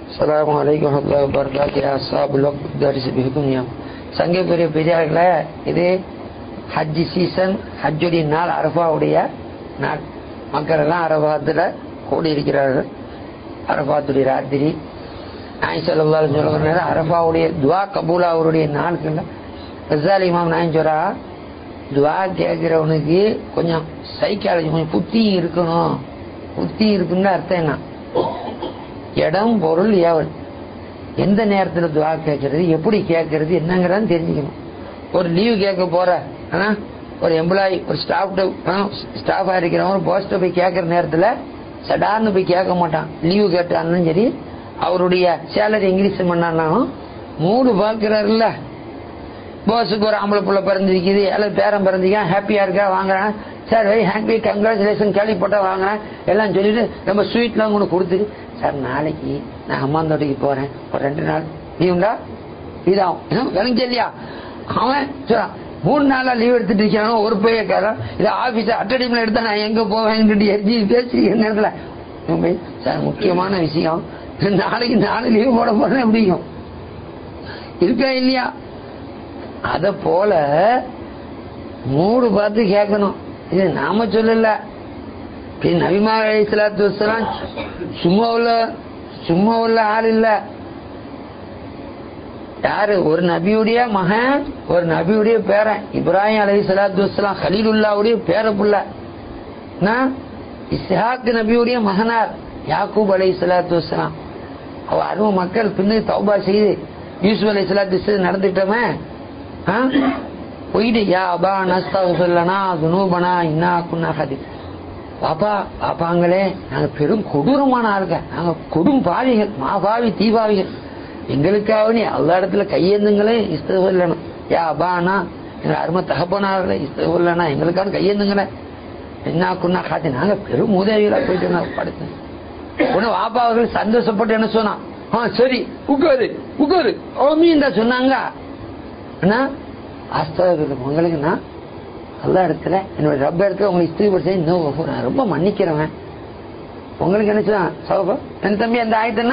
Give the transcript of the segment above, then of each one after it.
السلام عليكم ورحمة الله وبركاته يا أصحاب الوقت الدارس بكم يوم சங்க பெரிய பெரியார்களே இது ஹஜ் சீசன் ஹஜ்ஜுடைய நாள் அரபாவுடைய நாள் மக்கள் எல்லாம் அரபாத்துல கூடி இருக்கிறார்கள் அரபாத்துடைய ராத்திரி நாய் சொல்லா சொல்லுற நேரம் அரபாவுடைய துவா கபூலா அவருடைய நாட்கள்ல ரசாலி இமாம் நாயன் சொல்றா துவா கேட்கிறவனுக்கு கொஞ்சம் சைக்காலஜி கொஞ்சம் புத்தி இருக்கணும் புத்தி இருக்குன்னு அர்த்தம் என்ன இடம் பொருள் ஏவல் எந்த நேரத்துல துவா கேட்கறது எப்படி கேட்கறது என்னங்கிறதான் தெரிஞ்சுக்கணும் ஒரு லீவு கேட்க போற ஆனா ஒரு எம்ப்ளாயி ஒரு ஸ்டாஃப் ஸ்டாஃபா இருக்கிறவங்க போஸ்ட போய் கேட்கற நேரத்துல சடார்னு போய் கேட்க மாட்டான் லீவு கேட்டாலும் சரி அவருடைய சேலரி இங்கிலீஷ் பண்ணாலும் மூடு பார்க்கிறாருல்ல போஸுக்கு ஒரு ஆம்பளை புள்ள பிறந்திருக்குது அல்லது பேரன் பிறந்திருக்கா ஹாப்பியா இருக்கா வாங்குறான் சார் வெரி ஹாப்பி கங்க்ராச்சுலேஷன் கேள்விப்பட்டா வாங்குறேன் எல்லாம் சொல்லிட்டு ரொம்ப ஸ்வீட்லாம் கொண்டு கொடுத்துட்டு சார் நாளைக்கு நான் அம்மா தோட்டைக்கு போறேன் ஒரு ரெண்டு நாள் லீவுண்டா இதாகும் விளங்க இல்லையா அவன் சொல்றான் மூணு நாளா லீவ் எடுத்துட்டு இருக்கானோ ஒரு பையக்காரன் இதை ஆபீஸ் அட்டடிமில் எடுத்தா நான் எங்க போவேன் எரிஞ்சி பேசி நேரத்துல சார் முக்கியமான விஷயம் நாளைக்கு நாலு லீவ் போட போறேன் எப்படியும் இருக்கா இல்லையா அத போல மூடு பார்த்து கேட்கணும் இது நாம சொல்லல நபிமா அலிஸ்லாத்து வசலாம் சும்மா உள்ள சும்மா உள்ள ஆள் இல்ல யாரு ஒரு நபியுடைய மகன் ஒரு நபியுடைய பேரன் இப்ராஹிம் அலி சலாத்து வசலாம் ஹலீலுல்லாவுடைய பேர புள்ள இஸ்ஹாக் நபியுடைய மகனார் யாக்கூப் அலி சலாத்து வசலாம் அவ அருவ மக்கள் பின்னு தௌபா செய்து யூசுப் அலி சலாத்து நடந்துட்டோமே போயிட்டு யா அபா நஸ்தகுல்லனா துனூபனா இன்னா குன்னா ஹதி பாப்பா பாப்பாங்களே நாங்க பெரும் கொடூரமான ஆளுங்க நாங்க கொடும் பாவிகள் மாபாவி தீபாவிகள் எங்களுக்காக நீ எல்லா இடத்துல கையேந்துங்களே இஸ்தகுல்லணும் யா அபானா எங்க அருமை தகப்பனார்களே இஸ்தகுல்லனா எங்களுக்கான கையேந்துங்களே என்ன குன்னா காத்தி நாங்க பெரும் உதவிகளா போயிட்டு படுத்தேன் உடனே வாப்பா அவர்கள் சந்தோஷப்பட்டு என்ன சொன்னா ஆ சரி உட்காரு உட்காரு ஓமின்னு தான் சொன்னாங்க ஆனா ஆஸ்தவர்கள் உங்களுக்கு நான் எல்லா இடத்துல என்னோட ரப்ப இடத்துல உங்களுக்கு ஸ்திரீ பரிசை இன்னும் நான் ரொம்ப மன்னிக்கிறவன் உங்களுக்கு என்ன சொன்னா சௌபா என் தம்பி அந்த ஆயத்தனா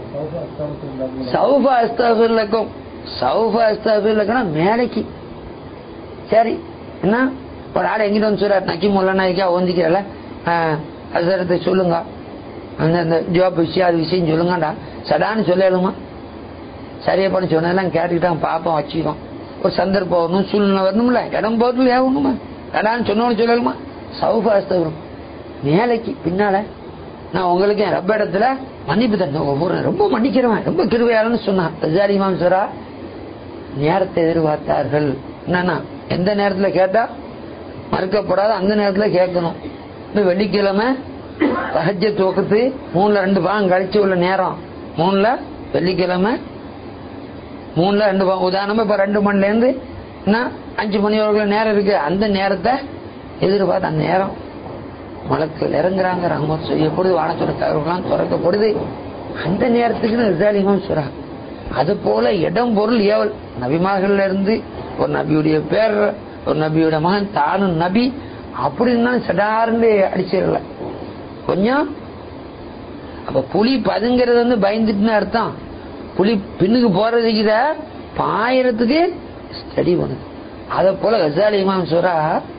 சௌபா அஸ்தபில்லக்கும் சௌபா அஸ்தபில்லக்குன்னா மேலைக்கு சரி என்ன ஒரு ஆள் எங்கிட்ட வந்து சொல்றாரு நக்கி முல்லனாய்க்கா ஓந்திக்கிறல அசரத்தை சொல்லுங்க அந்த அந்த ஜாப் விஷயம் அது விஷயம் சொல்லுங்கடா சடான்னு சொல்லலுமா சரியா பண்ணி சொன்னதெல்லாம் கேட்டுக்கிட்டான் பாப்போம் வச்சுக்கோம் ஒரு சந்தர்ப்பம் வரணும் சூழ்நிலை வரணும்ல இடம் போறதுல ஏகணுமா கடான்னு சொன்னோன்னு சொல்லலுமா சௌபாஸ்த வரும் மேலைக்கு பின்னால நான் உங்களுக்கு என் ரப்ப இடத்துல மன்னிப்பு தந்தேன் ஒவ்வொரு ரொம்ப மன்னிக்கிறவன் ரொம்ப கிருவையாளன்னு சொன்னான் ரஜாரி மாம்சரா நேரத்தை எதிர்பார்த்தார்கள் என்னன்னா எந்த நேரத்துல கேட்டா மறுக்கப்படாத அந்த நேரத்துல கேட்கணும் இன்னும் வெள்ளிக்கிழமை சகஜ துவக்கத்து மூணுல ரெண்டு பாகம் கழிச்சு உள்ள நேரம் மூணுல வெள்ளிக்கிழமை மூணுல ரெண்டு உதாரணமா இப்ப ரெண்டு மணில இருந்து அஞ்சு மணி வரைக்கும் நேரம் இருக்கு அந்த நேரத்தை எதிர்பார்த்து அந்த நேரம் மலக்கள் இறங்குறாங்க ரஹமத் செய்யப்படுது வானத்தோட கருவெல்லாம் திறக்கப்படுது அந்த நேரத்துக்கு ரிசாலிமான் சொல்றாங்க அது போல இடம் பொருள் ஏவல் நபிமார்கள்ல இருந்து ஒரு நபியுடைய பேர் ஒரு நபியோட மகன் தானும் நபி அப்படின்னு சடார்ந்து அடிச்சிடல கொஞ்சம் அப்ப புலி பதுங்கிறது வந்து பயந்துட்டுன்னு அர்த்தம் புலி பின்னுக்கு போறதுக்கு பாயிரத்துக்கு ஸ்டடி பண்ணுது அத போல கசாலி இமாம் சொல்றா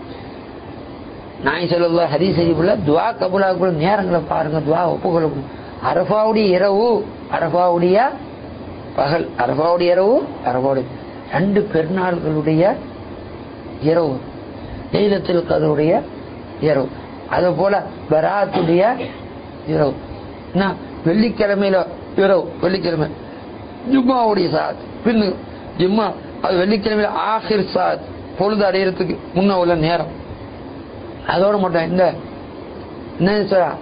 நாய் சொல்ல ஹரி செய்யக்குள்ள துவா கபுலாக்குள்ள நேரங்களை பாருங்க துவா ஒப்புக்கொள்ள அரபாவுடைய இரவு அரபாவுடைய பகல் அரபாவுடைய இரவு அரபாவுடைய ரெண்டு பெருநாள்களுடைய இரவு நெய்தத்தில் கதவுடைய இரவு அது போல பராத்துடைய இரவு வெள்ளிக்கிழமையில இரவு வெள்ளிக்கிழமை ஜும்மாவுடைய சாத் பின்னு ஜும்மா அது வெள்ளிக்கிழமையில ஆஹிர் சாத் பொழுது அடையறதுக்கு முன்ன உள்ள நேரம் அதோட மட்டும் இந்த என்ன சொல்றா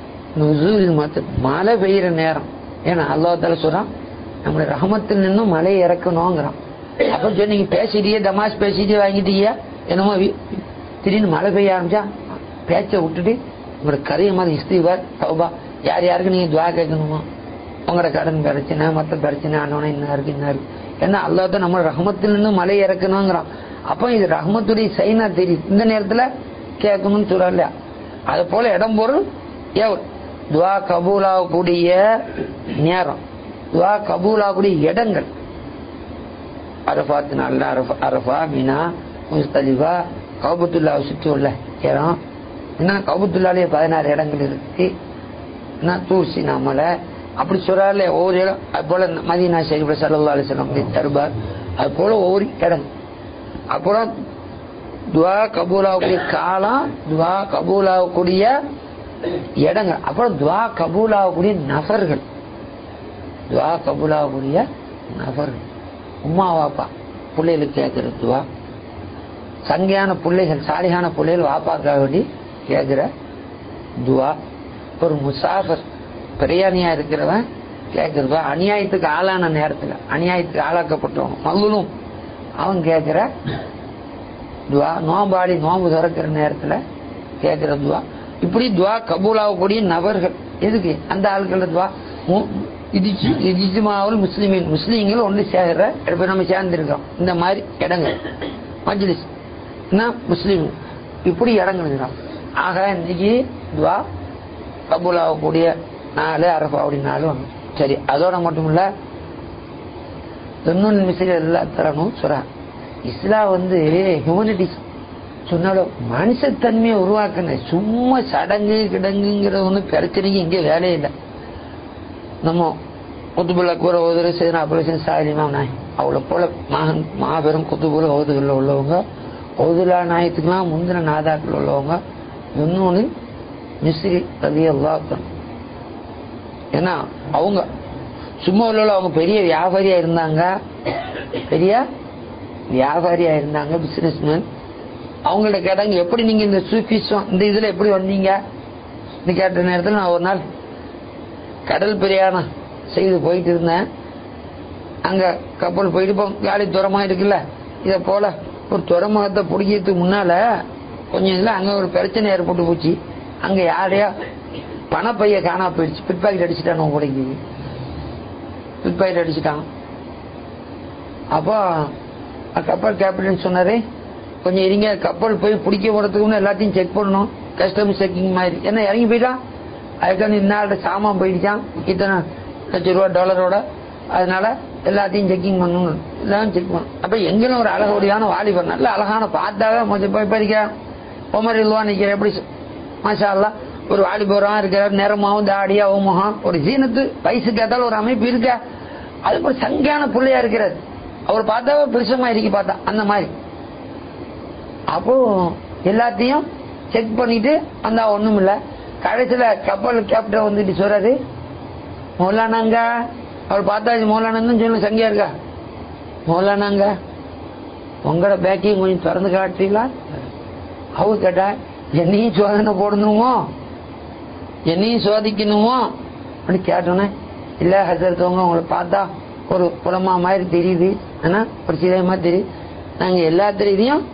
மழை பெய்யற நேரம் ஏன்னா அல்லாத்தால சொல்றான் நம்மளுடைய ரஹமத்தில் நின்னும் மழை இறக்கணுங்கிறான் அப்ப சொன்னீங்க பேசிட்டியே தமாஷ் பேசிட்டே வாங்கிட்டீங்க என்னமோ திடீர்னு மழை பெய்ய ஆரம்பிச்சா பேச்சை விட்டுட்டு உங்களோட கதையை மாதிரி இஸ்திவார் சௌபா யார் யாருக்கு நீங்க துவா கேட்கணுமா உங்களோட கடன் பிரச்சனை மத்த பிரச்சனை ஆனவன என்ன இருக்கு என்ன இருக்கு ஏன்னா அல்லாத நம்ம ரஹமத்தில் இருந்து மலை இறக்கணுங்கிறான் அப்ப இது ரஹமத்துடைய சைனா தெரியுது இந்த நேரத்துல கேட்கணும்னு சொல்லல அது போல இடம் பொருள் எவ்வளவு துவா கபூலாகக்கூடிய நேரம் துவா கபூலாகக்கூடிய இடங்கள் அரபாத்து நாள்ல அரஃபா அரஃபா மினா முஸ்தலிஃபா கவுபத்துல்லாவை சுற்றி உள்ள இடம் என்ன கவுபத்துல்லாலே பதினாறு இடங்கள் இருக்கு என்ன தூர்சி நாமலை அப்படி சொல்றாருல ஒவ்வொரு இடம் அது போல மதீனா ஷெரீஃப் சல்லா அலிஸ்லாம் தர்பார் அது போல ஒவ்வொரு இடம் அப்புறம் துவா கபூலாகக்கூடிய காலம் துவா கபூலாகக்கூடிய இடங்கள் அப்புறம் துவா கபூலாகக்கூடிய நபர்கள் துவா கபூலாகக்கூடிய நபர்கள் உமா வாப்பா பிள்ளைகளுக்கு கேட்கிற துவா சங்கையான பிள்ளைகள் சாலிகான பிள்ளைகள் வாப்பாக்காக வேண்டி கேட்கிற துவா ஒரு முசாஃபர் பிரயாணியா இருக்கிறவன் கேட்கறது அநியாயத்துக்கு ஆளான நேரத்தில் அநியாயத்துக்கு ஆளாக்கப்பட்டவன் மகளும் அவன் கேட்கிற துவா நோம்பாடி நோம்பு திறக்கிற நேரத்தில் கேட்கிற துவா இப்படி துவா கபூலாகக்கூடிய நபர்கள் எதுக்கு அந்த ஆட்கள துவா இஜிமாவில் முஸ்லிமின் முஸ்லீம்கள் ஒன்று சேர்கிற இப்ப நம்ம சேர்ந்திருக்கோம் இந்த மாதிரி இடங்கள் மஜ்லிஸ் முஸ்லீம் இப்படி இடங்கள் இருக்கிறோம் ஆக இன்னைக்கு துவா கபூலாகக்கூடிய நாலு அரபாவுடைய நாலு ஒன்று சரி அதோட மட்டும் இல்ல தொண்ணூறு மிசில் எல்லா தரணும் சொல்றா இஸ்லாம் வந்து ஹியூமனிட்டிஸ் சொன்னாலும் மனுஷத்தன்மையை உருவாக்குன சும்மா சடங்கு கிடங்குங்கிறது ஒன்றும் பிரச்சனைக்கு இங்கே வேலையே இல்லை நம்ம குத்துபுல்ல கூற ஓதுற செய்யணும் அபுலசன் சாலிமா நாய் அவளை போல மகன் மாபெரும் குத்துபுல ஓதுகளில் உள்ளவங்க ஓதுலா நாயத்துக்கெல்லாம் முந்தின நாதாக்கள் உள்ளவங்க இன்னொன்று மிஸ்ரி ரவி அல்லாத்தன் ஏன்னா அவங்க சும்மா உள்ள அவங்க பெரிய வியாபாரியா இருந்தாங்க பெரிய வியாபாரியா இருந்தாங்க பிசினஸ்மேன் அவங்கள்ட்ட கேட்டாங்க எப்படி நீங்க இந்த சூஃபிசம் இந்த இதுல எப்படி வந்தீங்க கேட்ட நேரத்தில் நான் ஒரு நாள் கடல் பிரயாணம் செய்து போயிட்டு இருந்தேன் அங்க கப்பல் போயிட்டு இப்போ காலி துறமா இருக்குல்ல இத போல ஒரு துறைமுகத்தை பிடிக்கிறதுக்கு முன்னால கொஞ்சம் இதுல அங்க ஒரு பிரச்சனை ஏற்பட்டு போச்சு அங்க யாரையா பணப்பைய காணா போயிடுச்சு பிட் பாக்கெட் அடிச்சுட்டான் உடைக்கு பிட் பாக்கெட் அடிச்சுட்டான் அப்போ கப்பல் கேப்டன் சொன்னாரு கொஞ்சம் இருங்க கப்பல் போய் பிடிக்க போறதுக்கு முன்ன எல்லாத்தையும் செக் பண்ணணும் கஸ்டமர் செக்கிங் மாதிரி என்ன இறங்கி போயிட்டான் அதுக்கான இன்னால சாமான் போயிடுச்சான் இத்தனை லட்ச ரூபா டாலரோட அதனால எல்லாத்தையும் செக்கிங் பண்ணணும் எல்லாம் செக் பண்ணணும் அப்ப எங்களும் ஒரு அழகோடியான வாலிபர் நல்ல அழகான பார்த்தாவே கொஞ்சம் போய் பறிக்க ஒமர் இல்வா நிக்கிற எப்படி மாஷா ஒரு வாலிபரம் இருக்கிறார் நிறமாவும் தாடியாவும் முகம் ஒரு சீனத்து வயசுக்கு ஏத்தாலும் ஒரு அமைப்பு இருக்க அது ஒரு சங்கையான பிள்ளையா இருக்கிறார் அவர் பார்த்தாவே பிரிசமா இருக்கு பார்த்தா அந்த மாதிரி அப்போ எல்லாத்தையும் செக் பண்ணிட்டு அந்த ஒண்ணும் இல்ல கடைசியில கப்பல் கேப்டன் வந்துட்டு சொல்றாரு மௌலானாங்க அவர் பார்த்தாச்சு மௌலானு சொல்லு சங்கியா இருக்கா மௌலானாங்க உங்களோட பேக்கையும் கொஞ்சம் திறந்து காட்டுறீங்களா அவர் கேட்டா என்னையும் சோதனை போடணுமோ என்னையும் சோதிக்கணுமோ அப்படின்னு கேட்டோன்னே இல்ல ஹசரத்தவங்க உங்களை பார்த்தா ஒரு புலமா மாதிரி தெரியுது ஆனா ஒரு சிலை மாதிரி தெரியுது நாங்க எல்லாத்திலையும்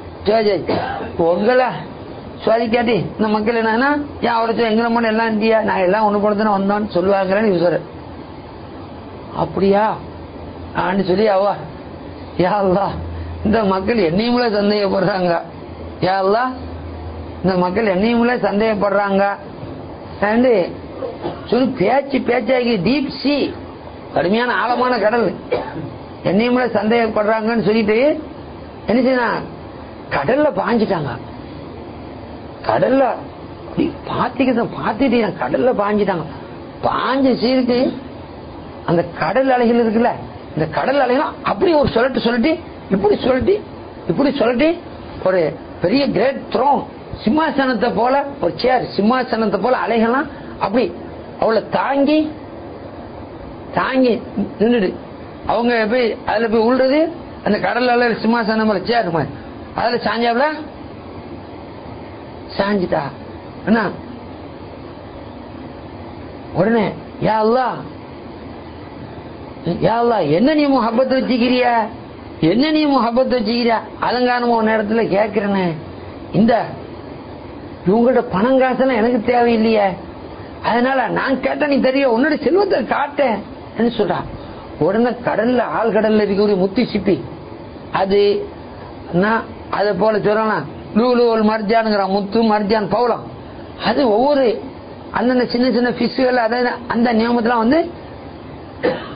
உங்களை சோதிக்காட்டி இந்த மக்கள் என்னன்னா ஏன் அவரை எங்களை மட்டும் எல்லாம் இந்தியா நான் எல்லாம் ஒண்ணு போல தானே வந்தோம்னு சொல்லுவாங்கன்னு இவர் அப்படியா ஆன்னு சொல்லி அவா யா அல்லா இந்த மக்கள் என்னையும்ல சந்தேகப்படுறாங்க யா அல்லா இந்த மக்கள் என்னையும்ல சந்தேகப்படுறாங்க சொல்லி பேச்சு பேச்சாகி டீப் சி கடுமையான ஆழமான கடல் என்னையும்ல சந்தேகப்படுறாங்கன்னு சொல்லிட்டு என்ன செய்ய கடல்ல பாஞ்சிட்டாங்க கடல்ல பாத்திக்கிட்ட பாத்திட்டு கடல்ல பாஞ்சிட்டாங்க பாஞ்ச சீருக்கு அந்த கடல் அலைகள் இருக்குல்ல இந்த கடல் அலைகள் அப்படி ஒரு சொல்லட்டு சொல்லிட்டு இப்படி சொல்லிட்டு இப்படி சொல்லிட்டு ஒரு பெரிய கிரேட் த்ரோன் சிம்மாசனத்தை போல ஒரு சேர் சிம்மாசனத்தை போல அலைகள்லாம் அப்படி அவளை தாங்கி தாங்கி நின்றுடு அவங்க போய் அதுல போய் உள்றது அந்த கடல் அலை சிம்மாசனம் போல சேர் மாதிரி அதுல சாஞ்சாப்ல சாஞ்சிட்டா என்ன உடனே யா அல்லா யா அல்லா என்ன நீ முகப்பத் வச்சுக்கிறிய என்ன நீ முகப்பத் வச்சுக்கிறியா அலங்காரமா ஒரு நேரத்துல கேட்கிறனே இந்த இவங்களோட பணம் காசெல்லாம் எனக்கு தேவையில்லையே அதனால நான் கேட்ட நீ தெரிய உன்னோட செல்வத்தை காட்டேன் சொல்றா உடனே கடல்ல ஆள் கடல்ல இருக்கக்கூடிய முத்து சிப்பி அது நான் அதை போல சொல்லலாம் லூலு மர்ஜானுங்கிற முத்து மர்ஜான் பவுளம் அது ஒவ்வொரு அந்தந்த சின்ன சின்ன பிஷ்கள் அதாவது அந்த நியமத்துல வந்து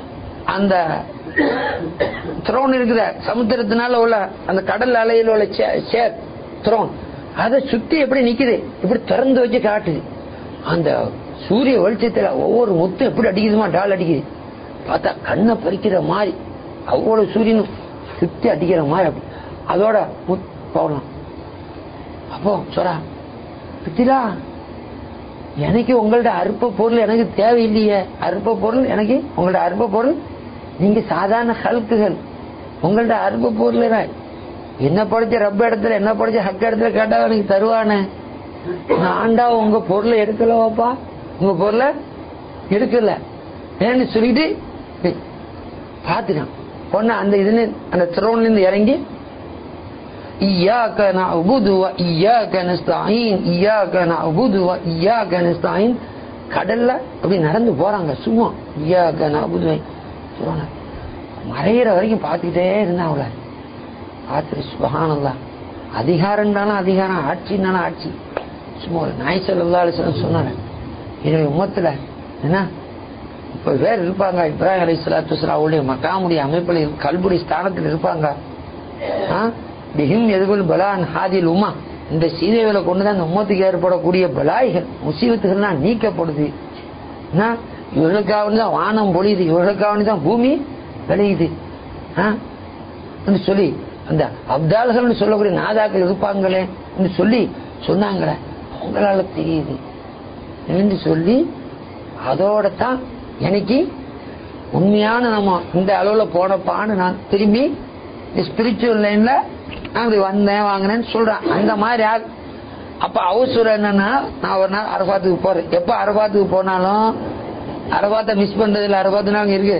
அந்த த்ரோன் இருக்குத சமுத்திரத்தினால உள்ள அந்த கடல் அலையில உள்ள சேர் த்ரோன் அதை சுத்தி எப்படி நிக்குது இப்படி திறந்து வச்சு காட்டுது அந்த சூரிய வெளிச்சத்துல ஒவ்வொரு முத்தும் எப்படி அடிக்குதுமா டால் அடிக்குது பார்த்தா கண்ணை பறிக்கிற மாதிரி அவ்வளவு சூரியனும் சுத்தி அடிக்கிற மாதிரி அப்படி அதோட முத் போகலாம் அப்போ சொல்றா பித்திலா எனக்கு உங்கள்ட்ட அற்ப பொருள் எனக்கு தேவையில்லையே அற்ப பொருள் எனக்கு உங்கள்ட்ட அற்ப பொருள் நீங்க சாதாரண ஹல்குகள் உங்கள்ட்ட அற்ப பொருள் என்ன படிச்ச ரப்ப இடத்துல என்ன படிச்ச ஹக்க இடத்துல கேட்டா எனக்கு தருவானே ஆண்டா உங்க பொருளை எடுக்கலவாப்பா உங்க பொருளை எடுக்கல ஏன்னு சொல்லிட்டு பாத்துட்டான் பொண்ணு அந்த இதுல அந்த த்ரோன்ல இருந்து இறங்கி إياك نعبد وإياك نستعين إياك نعبد وإياك نستعين கடல்ல அப்படி நடந்து போறாங்க சும்மா ஐயாக்க நபுது சொல்லுவாங்க மறையிற வரைக்கும் பார்த்துக்கிட்டே இருந்தா அவளை பார்த்துட்டு சுபகானந்தா அதிகாரம்னாலும் அதிகாரம் ஆட்சினாலும் ஆட்சி சும்மா ஒரு நாய் செல்லாலும் சொன்னாங்க என்னுடைய உமத்துல என்ன இப்ப பேர் இருப்பாங்க இப்ராஹிம் அலி சலாத்து அவருடைய மக்காமுடைய அமைப்பில் கல்புடி ஸ்தானத்தில் இருப்பாங்க பிஹிம் எதுகுல் பலான் ஹாதில் உமா இந்த சீதைகளை கொண்டுதான் இந்த உம்மத்துக்கு ஏற்படக்கூடிய பலாய்கள் முசீபத்துகள்லாம் நீக்கப்படுது இவர்களுக்காக தான் வானம் பொழியுது இவர்களுக்காக தான் பூமி விளையுது சொல்லி அந்த அப்தால்கள் சொல்லக்கூடிய நாதாக்கள் இருப்பாங்களே சொல்லி சொன்னாங்களே அவங்களால தெரியுது என்று சொல்லி அதோட தான் எனக்கு உண்மையான நம்ம இந்த அளவுல போனப்பான்னு நான் திரும்பி ஸ்பிரிச்சுவல் லைன்ல நான் இப்படி வந்தேன் வாங்கினேன்னு சொல்றேன் அந்த மாதிரி யார் அப்ப அவசரம் என்னன்னா நான் ஒரு நாள் அரபாத்துக்கு போறேன் எப்ப அரபாத்துக்கு போனாலும் அரபாத்தை மிஸ் பண்றதுல அரபாத்து நாள் இருக்கு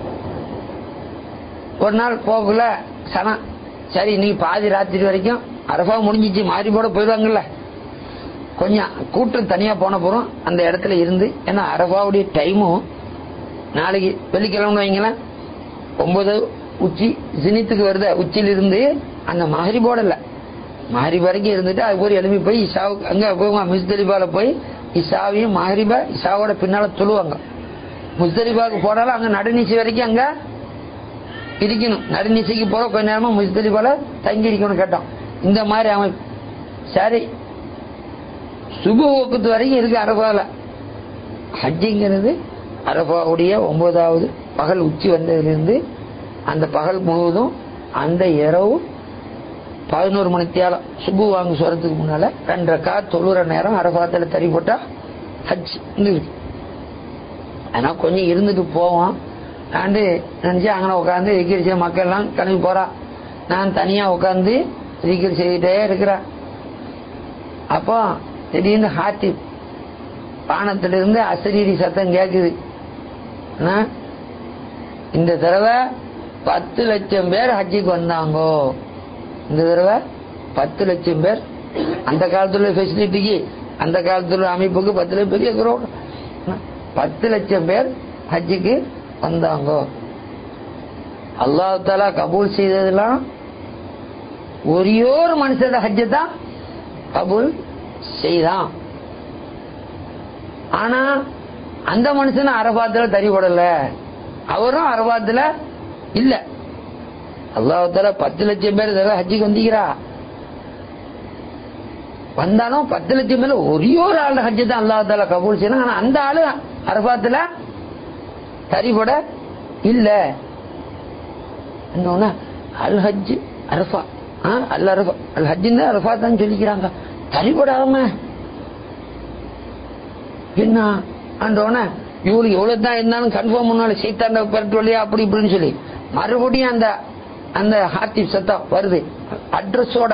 ஒரு நாள் போகல சனம் சரி நீ பாதி ராத்திரி வரைக்கும் அரபா முடிஞ்சிச்சு மாறி போட போயிடுவாங்கல்ல கொஞ்சம் கூட்டம் தனியா போன போறோம் அந்த இடத்துல இருந்து ஏன்னா அரபாவுடைய டைமும் நாளைக்கு வெள்ளிக்கிழமை வைங்களேன் ஒன்பது உச்சி ஜினித்துக்கு வருத உச்சியில இருந்து அந்த மகரி போடல மகரி வரைக்கும் இருந்துட்டு அது போய் எழுப்பி போய் இஷாவுக்கு அங்க போவாங்க முஸ்தலிபால போய் இஷாவையும் மஹரிபா இஷாவோட பின்னால தொழுவாங்க முஸ்தலிபாவுக்கு போனாலும் அங்க நடுநிசி வரைக்கும் அங்க இருக்கணும் நடுநிசைக்கு போற கொஞ்ச நேரமா முஸ்தலிபால தங்கி இருக்கணும் கேட்டோம் இந்த மாதிரி அமைப்பு சரி சுப ஓக்கத்து வரைக்கும் இருக்கு அரபால ஹஜ்ஜிங்கிறது அரபாவுடைய ஒன்பதாவது பகல் உச்சி வந்ததிலிருந்து அந்த பகல் முழுவதும் அந்த இரவு பதினோரு மணி தேலம் சுபு வாங்க சொல்றதுக்கு முன்னால ரெண்டரை கா தொழுற நேரம் அரபாத்துல தறி போட்டா ஹஜ் இருக்கு ஆனா கொஞ்சம் இருந்துட்டு போவோம் நான் நினைச்சு அங்கே உட்காந்து விக்கிரி மக்கள் எல்லாம் கிளம்பி போறா நான் தனியா உட்காந்து விக்கிரி செய்துட்டே இருக்கிறேன் அப்போ திடீர்னு ஹாத்தி பானத்திலிருந்து அசரீரி சத்தம் கேக்குது இந்த தடவை பத்து லட்சம் பேர் ஹஜ்ஜிக்கு வந்தாங்கோ இந்த தடவை பத்து லட்சம் பேர் அந்த காலத்துல ஃபெசிலிட்டிக்கு அந்த காலத்துல அமைப்புக்கு பத்து லட்சம் பெரிய குரோடு பத்து லட்சம் பேர் ஹஜ்ஜிக்கு வந்தாங்கோ அல்லாஹ் தாலா கபூல் செய்ததெல்லாம் ஒரே ஒரு மனுஷோட ஹஜ்ஜை தான் கபூல் செய்தான் ஆனா அந்த மனுஷன் அரபாத்துல தறிபடல அவரும் அரபாத்துல இல்ல அல்லாஹால பத்து லட்சம் பேர் ஹஜ்ஜிக்கு வந்திக்கிறா வந்தாலும் பத்து லட்சம் பேர் ஒரே ஒரு ஆள் ஹஜ்ஜை தான் அல்லாஹால கபூல் செய்யணும் ஆனா அந்த ஆளு அரபாத்துல தறிபட இல்ல அல் ஹஜ் அரபா அல் அரபா அல் ஹஜ்ஜின்னு அரபா தான் சொல்லிக்கிறாங்க தறிபடாம என்ன ஆண்டவன இவளுக்கு எவ்வளவு தான் இருந்தாலும் கன்ஃபார்ம் பண்ணாலும் சைத்தாண்ட பரட்டு வழியா அப்படி இப்படின்னு சொல்லி மறுபடியும் அந்த அந்த ஹாத்திப் சத்தம் வருது அட்ரஸோட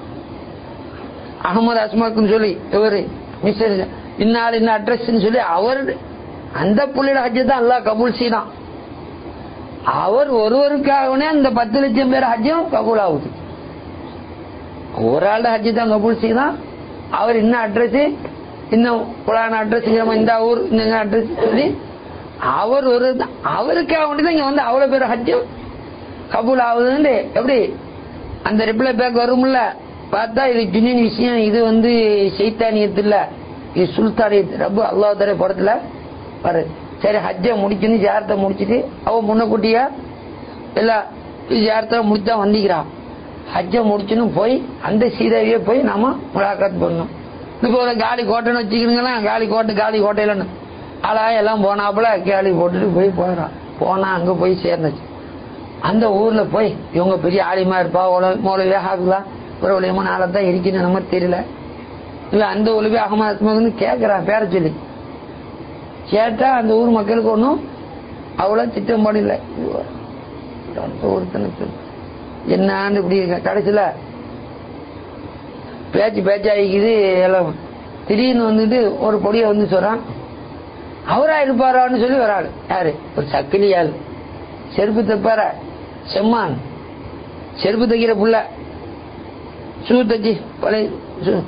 அகமது அஸ்மாக்குன்னு சொல்லி இவரு மிஸ்டர் இன்னாள் இன்ன அட்ரஸ் சொல்லி அவர் அந்த புள்ளியோட ஹஜ்ஜை தான் அல்லாஹ் கபூல் செய்தான் அவர் ஒருவருக்காகவே அந்த பத்து லட்சம் பேர் ஹஜ்ஜும் கபூல் ஆகுது ஒரு ஆள் ஹஜ்ஜு தான் கபூல் செய்தான் அவர் இன்னும் அட்ரஸ் இன்னும் புலான அட்ரஸ் இந்த ஊர் இந்த அட்ரஸ் சொல்லி அவர் ஒரு அவருக்காக வேண்டிதான் இங்க வந்து அவ்வளவு பேர் ஹஜ்ஜும் கபூல் ஆகுதுன்னு எப்படி அந்த ரிப்ளை பேக் வரும்ல பார்த்தா இது ஜுனின் விஷயம் இது வந்து சைத்தானியத்து இல்ல இது சுல்தானியத்து ரப்பு அல்லாஹ் தர படத்துல பாரு சரி ஹஜ்ஜை முடிச்சுன்னு ஜாரத்தை முடிச்சுட்டு அவ முன்னக்கூட்டியா எல்லாம் ஜாரத்தை முடிச்சா வந்திக்கிறான் ஹஜ்ஜை முடிச்சுன்னு போய் அந்த சீதையே போய் நாம முலாக்காத் பண்ணணும் இப்போ ஒரு காலி கோட்டைன்னு வச்சுக்கிறீங்களா காலி கோட்டை காலி கோட்டையிலன்னு ஆளா எல்லாம் போனாப்புல கேலி போட்டுட்டு போய் போயிடறான் போனா அங்க போய் சேர்ந்துச்சு அந்த ஊர்ல போய் இவங்க பெரிய ஆலிமா இருப்பா மௌலவியா ஹாஃபிலா ஒரு உலகமா நாளத்தான் இருக்குன்னு நம்ம தெரியல இவன் அந்த உலவி அகமது கேட்கறான் பேர சொல்லி கேட்டா அந்த ஊர் மக்களுக்கு ஒன்றும் அவ்வளவு திட்டம் பண்ணல ஒருத்தனுக்கு என்னான்னு இப்படி கடைசியில பேச்சு பேச்சாயிக்குது எல்லாம் திடீர்னு வந்துட்டு ஒரு பொடியை வந்து சொல்றான் அவரா இருப்பாரான்னு சொல்லி ஒரு ஆள் யாரு ஒரு சக்கிலி ஆள் செருப்பு தைப்பார செம்மான் செருப்பு தைக்கிற புள்ள ஷூ தச்சு பழைய shoe.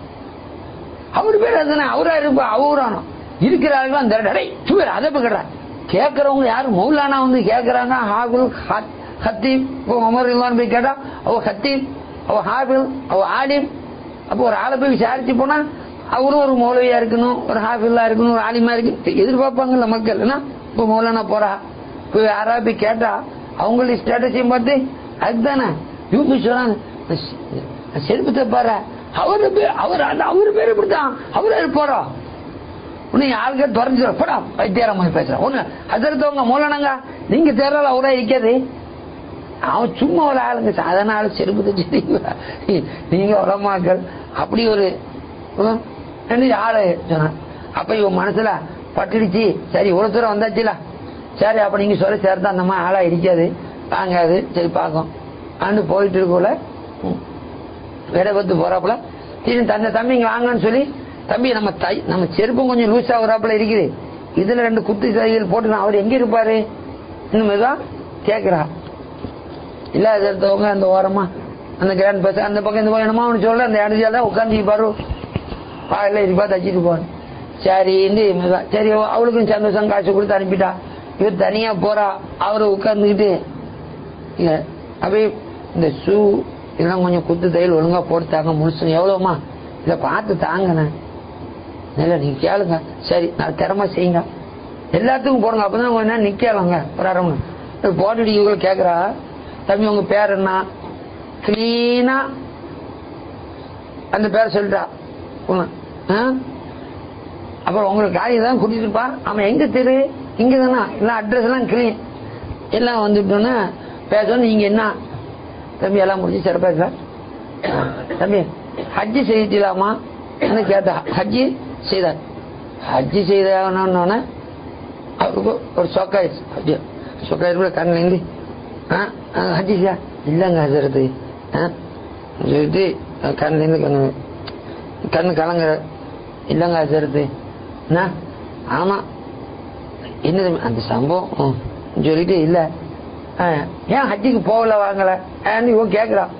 அவர் பேர் அதுதானே அவரா இருப்பா அவரானோ இருக்கிற ஆளுங்க அந்த டடை சுவர் அதை பக்கறா கேட்கறவங்க யாரு மௌலானா வந்து கேட்கறாங்க ஹாகுல் ஹத்தீப் இப்போ உமர் இல்லான்னு போய் கேட்டா அவ ஹத்தீப் அவ ஹாபில் அவ ஆலிம் அப்போ ஒரு ஆளை போய் விசாரிச்சு போனா அவரும் ஒரு மௌலவியா இருக்கணும் ஒரு ஹாஃபில்லா இருக்கணும் ஒரு ஆலிமா இருக்கு எதிர்பார்ப்பாங்கல்ல மக்கள் என்ன இப்போ மௌலானா போறா இப்போ யாரா போய் கேட்டா அவங்களுடைய ஸ்டேட்டஸையும் பார்த்து அதுதானே யூபி சொல்றாங்க செருப்பு தப்பாரு அவரு பேர் அவர் அந்த அவர் பேர் இப்படித்தான் அவரா இருப்பாரா உன்னை ஆளுக்கு திறந்து படா வைத்தியாரம் மாதிரி பேசுறேன் ஒண்ணு அதற்கு மூலனங்க நீங்க தேர்தல் அவரா இருக்காது அவன் சும்மா ஒரு ஆளுங்க சாதாரண ஆளு செருப்பு தச்சு நீங்க உலமாக்கள் அப்படி ஒரு ஹம், ரெண்டு ஆளு சொன்னான் அப்ப இவன் மனசுல பட்டுடுச்சு சரி இவ்வளவு தூரம் வந்தாச்சுல சரி அப்ப நீங்க சொல்ல சேர்த்தா அந்த மாதிரி ஆளா இருக்காது வாங்காது சரி பார்க்கும் ஆண்டு போயிட்டு இருக்கோல விடபத்து போறாப்புல திடீர்னு தந்த தம்பி இங்க வாங்கன்னு சொல்லி தம்பி நம்ம தை நம்ம செருப்பும் கொஞ்சம் லூஸ் ஆகுறாப்புல இருக்குது இதுல ரெண்டு குத்து சைகள் போட்டு அவர் எங்க இருப்பாரு இனிமேதான் கேக்குறா இல்ல அது எடுத்தவங்க அந்த ஓரமா அந்த கிராண்ட் பஸ் அந்த பக்கம் இந்த பக்கம் என்னமோ அவனு சொல்ல அந்த இடத்துல தான் உட்காந்து பாரு பாயில இருப்பா தச்சிட்டு போன சரி இந்த இவன்தான். சரி அவளுக்கும் சந்தோஷம் காசு கொடுத்து அனுப்பிட்டா இவர் தனியா போறா அவரு உட்கார்ந்துக்கிட்டு இங்க அப்படியே இந்த ஷூ இதெல்லாம் கொஞ்சம் குத்து தையல் ஒழுங்கா போட்டு தாங்க முழுசு எவ்வளவுமா இத பார்த்து தாங்கண்ணே இல்ல நீங்க கேளுங்க சரி நான் திறமை செய்யுங்க எல்லாத்துக்கும் போடுங்க அப்பதான் கொஞ்ச நேரம் நிக்கலாங்க ஒரு அரை மணி நேரம். போட்டுட்டு இவங்க கேக்குறா தம்பி உங்க பேர் என்ன கிளீனா அந்த பேரை சொல்லிட்டா உன்னை. ஆ? அப்புறம் உங்களுக்கு காய் தான் கூட்டிட்டு இருப்பா அவன் எங்க தெரு இங்க தானா எல்லாம் அட்ரஸ் எல்லாம் கிளீன் எல்லாம் வந்துட்டோன்னா பேசணும் நீங்க என்ன தம்பி எல்லாம் முடிஞ்சு சிறப்பா இருக்கா தம்பி ஹஜ்ஜி செய்யலாமா கேட்டா ஹஜ்ஜி செய்தார் ஹஜ்ஜி செய்தோன்னு அவருக்கு ஒரு சொக்காயிடுச்சு ஹஜ்ஜி சொக்காயிருக்கு கண்ணில் இருந்து ஹஜ்ஜி செய்யா இல்லைங்க ஹசரத்து சொல்லிட்டு கண்ணில் இருந்து கண்ணு கண்ணு கலங்குற இல்லைங்க ஹசரத்து என்ன ஆமா என்னது அந்த சம்பவம் ம், சொல்லிட்டு இல்ல ஆ, ஏன் ஹஜ்ஜிக்கு போகல வாங்கல ஆன்னு இவன் கேக்குறான்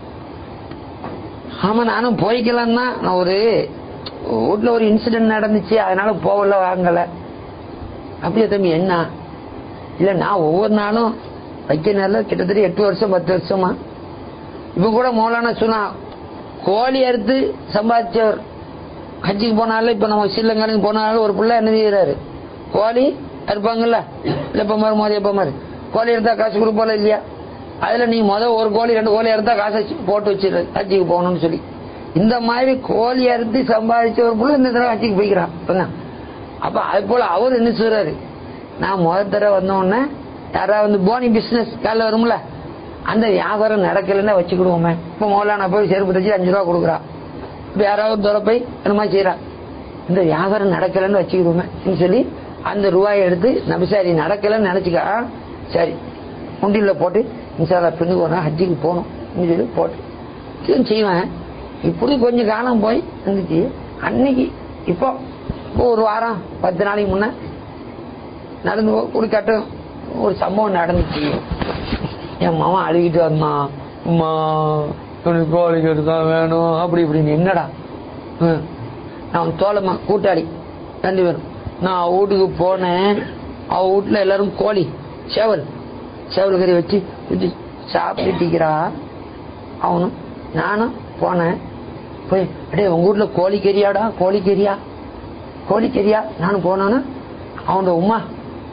ஆமா நானும் போய்க்கலாம் தான் நான் ஒரு வீட்ல ஒரு இன்சிடென்ட் நடந்துச்சு அதனால போகல வாங்கல அப்படியே தம்பி என்ன இல்ல நான் ஒவ்வொரு நாளும் வைக்க நேரில் கிட்டத்தட்ட எட்டு வருஷம் பத்து வருஷமா இப்ப கூட மௌலானா சொன்னா கோழி அறுத்து சம்பாதிச்சவர் ஹஜ்ஜிக்கு போனாலும் இப்ப நம்ம ஸ்ரீலங்கானுக்கு போனாலும் ஒரு பிள்ளை என்ன செய்யறாரு கோழி அறுப்பாங்கல்ல இல்லப்ப மாதிரி மோதியப்ப மாதிரி கோழி எடுத்தா காசு கொடுப்போல இல்லையா அதுல நீ முத ஒரு கோழி ரெண்டு கோழி எடுத்தா காசை வச்சு- போட்டு வச்சிரு ஹஜ்ஜிக்கு போகணும்னு சொல்லி இந்த மாதிரி கோழி அறுத்து சம்பாதிச்ச ஒரு புள்ள இந்த தடவை ஹஜ்ஜிக்கு போய்க்கிறான் இப்ப அப்ப அது போல அவர் என்ன சொல்றாரு நான் முத தடவை வந்த உடனே யாராவது வந்து போனி பிசினஸ் காலைல வரும்ல அந்த வியாபாரம் நடக்கலைன்னா வச்சுக்கிடுவோமே இப்ப மௌலானா போய் செருப்பு தச்சு அஞ்சு ரூபா கொடுக்குறா இப்ப யாராவது தூர போய் என்னமா செய்யறா இந்த வியாபாரம் நடக்கலைன்னு வச்சுக்கிடுவோமே சொல்லி அந்த ரூபாயை எடுத்து நபிசாரி நடக்கலைன்னு நினைச்சுக்கா சரி முண்டில போட்டு இன்சாலா பின்னுக்கு ஒரு நாள் ஹஜ்ஜிக்கு போகணும் அப்படின்னு சொல்லி போட்டு இதுவும் செய்வேன் இப்படி கொஞ்சம் காலம் போய் இருந்துச்சு அன்னைக்கு இப்போ இப்போ ஒரு வாரம் பத்து நாளைக்கு முன்ன நடந்து போ- ஒரு கட்ட ஒரு சம்பவம் நடந்துச்சு என் மாமன் அழுகிட்டு வந்தான் அம்மா எனக்கு கோழிக்கட்டு தான் வேணும் அப்படி இப்படின்னு என்னடா ம். நான் தோழமா கூட்டாளி ரெண்டு பேரும் நான் வீட்டுக்கு போனேன் அவ வீட்டுல எல்லாரும் கோழி சேவல் சேவல் கறி வச்சு வச்சு சாப்பிட்டுக்கிறா அவனும் நானும் போனேன் போய் அடே உங்க வீட்டுல கோழி கறியாடா கோழி கறியா கோழி கறியா நானும் போனோன்னா அவனோட உமா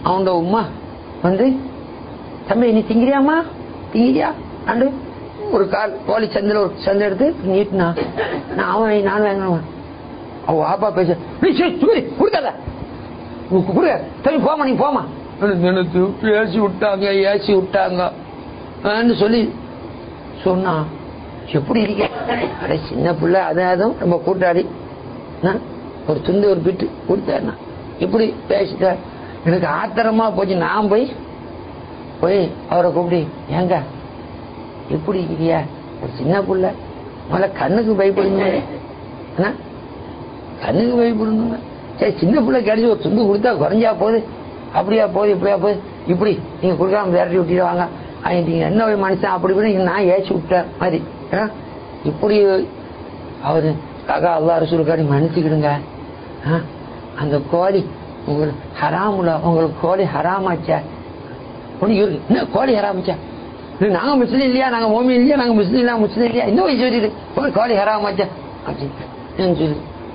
அவனோட உமா வந்து தம்பி நீ திங்கிறியாமா திங்கிறியா அண்டு ஒரு கால் கோழி சந்தில ஒரு சந்தை எடுத்து நீட்டினா நான் அவன் நான் வாங்கினவன் அவ ஆப்பா பேச "நீ சீ, சுமதி, கொடுக்காத உ- கொடுக்க தம்பி போமா நீ போமா நினைத்து ஏசி விட்டாங்க ஏசி விட்டாங்க ஆன்னு சொல்லி சொன்னா எப்படி இருக்க அட சின்ன பிள்ளை அதான் நம்ம கூட்டாளி என்ன? ஒரு துண்டு ஒரு பிட்டு கொடுத்தேன்னா இப்படி பேசிட்டார் எனக்கு ஆத்திரமா போச்சு நான் போய் போய் அவரை கூப்பிட்டு ஏங்க எப்படி இருக்கிறியா ஒரு சின்ன புள்ள முதல்ல கண்ணுக்கு பயப்படுங்க என்ன? கண்ணுக்கு பயப்படணுங்க சரி சின்ன பிள்ளை கிடைச்சி ஒரு துண்டு கொடுத்தா குறைஞ்சா போகுது அப்படியா போகுது இப்படியா போகுது இப்படி நீங்க கொடுக்காம விரட்டி விட்டுடுவாங்க நீங்க என்ன ஒரு மனுஷன் அப்படி இப்படி நான் ஏசி விட்டேன் மாதிரி ஆ? இப்படி அவரு காக்கா அல்லா ரசூலுக்காடி மன்னிச்சுக்கிடுங்க ஆ? அந்த கோழி உங்களுக்கு ஹராமுல உங்களுக்கு கோழி ஹராமாச்சா ஒண்ணு இருக்கு என்ன கோழி ஹராமாச்சா இது நாங்க முஸ்லீம் இல்லையா நாங்க மோமி இல்லையா நாங்க முஸ்லீம் இல்லையா முஸ்லீம் இல்லையா இன்னும் வயசு சொல்லிடு ஒரு கோழி ஹராமாச்சா அப்படின்னு சொல்லி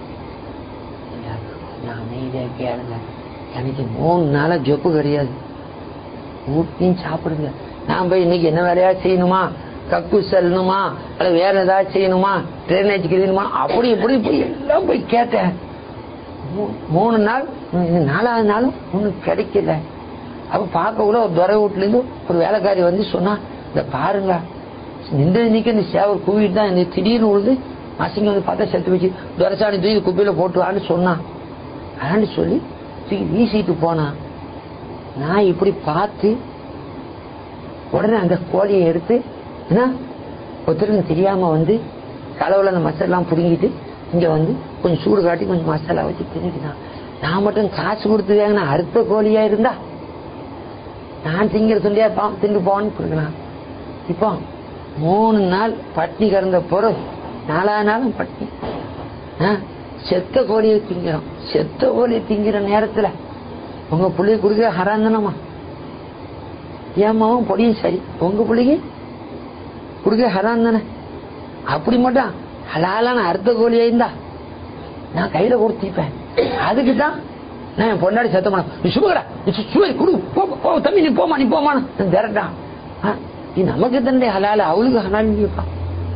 நான் அமைதியா கேளுங்க எனக்கு மூணு நாளா ஜொப்பு கிடையாது ஊட்டியும் சாப்பிடுங்க நான் போய் இன்னைக்கு என்ன வேலையா செய்யணுமா கக்கு செல்லணுமா அல்ல வேற ஏதாவது செய்யணுமா ட்ரைனேஜ் கிளீனுமா அப்படி இப்படி போய் எல்லாம் போய் கேட்டேன் மூ- மூணு நாள் இது நாலாவது நாளும் ஒன்றும் கிடைக்கல அப்ப பார்க்க கூட ஒரு துறை வீட்டுல இருந்து ஒரு வேலைக்காரி வந்து சொன்னா இந்த பாருங்க நின்று நிக்க இந்த சேவர் கூவிட்டு தான் இந்த திடீர்னு உழுது மசிங்க வந்து பார்த்தா செத்து வச்சு துரைசாணி தூக்கி குப்பையில போட்டுவான்னு சொன்னான் அதான்னு சொல்லி தூக்கி வீசிட்டு போனான் நான் இப்படி பார்த்து உடனே அந்த கோழியை எடுத்து என்ன ஒருத்தருக்கு தெரியாம வந்து கலவுல அந்த மசாலாம் புடுங்கிட்டு இங்க வந்து கொஞ்சம் சூடு காட்டி கொஞ்சம் மசாலா வச்சு தின்னுட்டான் நான் மட்டும் காசு கொடுத்து வாங்கின அறுத்த கோழியா இருந்தா நான் திங்கிற சொல்லியா பா திண்டு போன்னு கொடுக்கலாம் இப்போ மூணு நாள் பட்னி கிடந்த பொருள் நாலாவது நாளும் பட்னி ஆ, செத்த கோழியை திங்கிறோம் செத்த கோழியை திங்கிற நேரத்துல உங்க பிள்ளைய கொடுக்க ஹராந்தனமா ஏமாவும் பொடியும் சரி உங்க பிள்ளைக்கு கொடுக்க ஹராம் தானே அப்படி மட்டும் ஹலாலான அர்த்த கோழியா இருந்தா நான் கையில கொடுத்திப்பேன் அதுக்கு தான் நான் என் பொண்டாடி சத்தம் பண்ண சுமகடா சுவை கொடு போ, போ தம்பி நீ போமா நீ போமா திரட்டான் இது நமக்கு தண்டே ஹலால அவளுக்கு ஹலால் இல்லையப்பா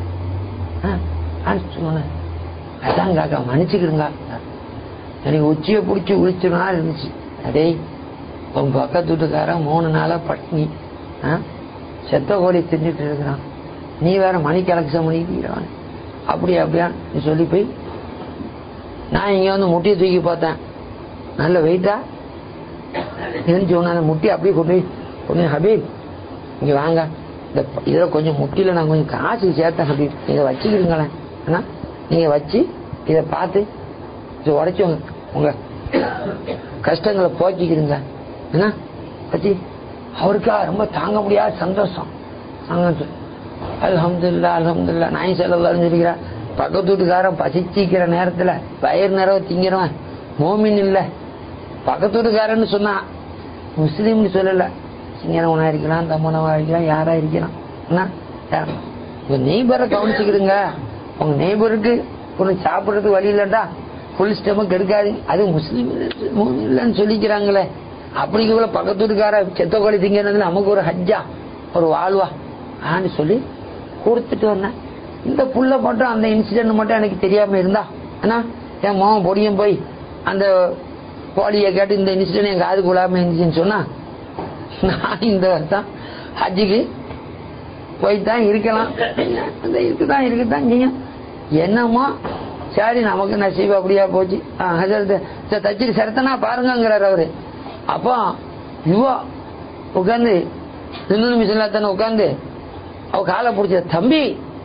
சொன்னேன் அதான் காக்கா மன்னிச்சுக்கிடுங்க எனக்கு உச்சியை பிடிச்சி உழிச்சுனா இருந்துச்சு அடே உன் பக்கத்து வீட்டுக்காரன் மூணு நாளா பட்னி ஆ? செத்த கோழி தின்னுட்டு இருக்கிறான் நீ வேற மணி கலெக்ஷன் பண்ணிக்கிறான் அப்படி அப்படியா நீ சொல்லி போய் நான் இங்க வந்து முட்டியை தூக்கி பார்த்தேன் நல்ல வெயிட்டா இருந்துச்சு ஒண்ணு அந்த முட்டி அப்படியே கொண்டு போய் கொண்டு போய், ஹபீப் இங்க வாங்க இந்த ப- இதுல கொஞ்சம் முட்டியில நான் கொஞ்சம் காசு சேர்த்தேன் ஹபீப் நீங்க வச்சுக்கிறீங்களேன் அண்ணா நீங்க வச்சு இத பார்த்து இதை உடைச்சு உங்க உங்க கஷ்டங்களை போக்கிக்கிறீங்க என்ன பத்தி அவருக்கா ரொம்ப தாங்க முடியாத சந்தோஷம் சந்தோஷம் அல்ஹம்துலில்லாஹ் அல்ஹம்துலில்லாஹ் நாய் செலவு அறிஞ்சிருக்கிறேன் பக்கத்து வீட்டுக்காரன் பசிச்சிக்கிற நேரத்துல வயிறு நிறைய திங்கிறவன் மோமின் இல்ல பக்கத்து வீட்டுக்காரன்னு சொன்னா முஸ்லீம்னு சொல்லல சிங்கனவனா இருக்கலாம் தம்மனவா இருக்கலாம் யாரா இருக்கலாம் என்ன யார்? உங்க நெய்பரை கவனிச்சுக்கிடுங்க உங்க நெய்பருக்கு ஒண்ணு சாப்பிடுறதுக்கு வழி இல்லடா ஃபுல் ஸ்டெமக் எடுக்காது அது முஸ்லீம் இல்லைன்னு சொல்லிக்கிறாங்களே அப்படி கூட பக்கத்து வீட்டுக்கார செத்த கோழி திங்கிறதுல நமக்கு ஒரு ஹஜ்ஜா ஒரு வாழ்வா ஆன்னு சொல்லி கொடுத்துட்டு வந்தேன் இந்த புள்ள மட்டும் அந்த இன்சிடென்ட் மட்டும் எனக்கு தெரியாம இருந்தா ஏன்னா என் மோகம் பொடியும் போய் அந்த கோழியை கேட்டு இந்த இன்சிடென்ட் என் காது கூடாம இருந்துச்சுன்னு சொன்னா நான் இந்த வருஷம் ஹஜ்ஜுக்கு போய்தான் இருக்கலாம் அந்த இருக்குதான் இருக்குதான் செய்யும் என்னமோ சரி நமக்கு நசீபு அப்படியா போச்சு ஆ, ஹஜரத் சரி, தச்சிரி சரத்தனா பாருங்கிறார் அவரு அப்போ யுவா உட்காந்து நின்று நிமிஷம் தானே உட்காந்து அவ காலை பிடிச்ச தம்பி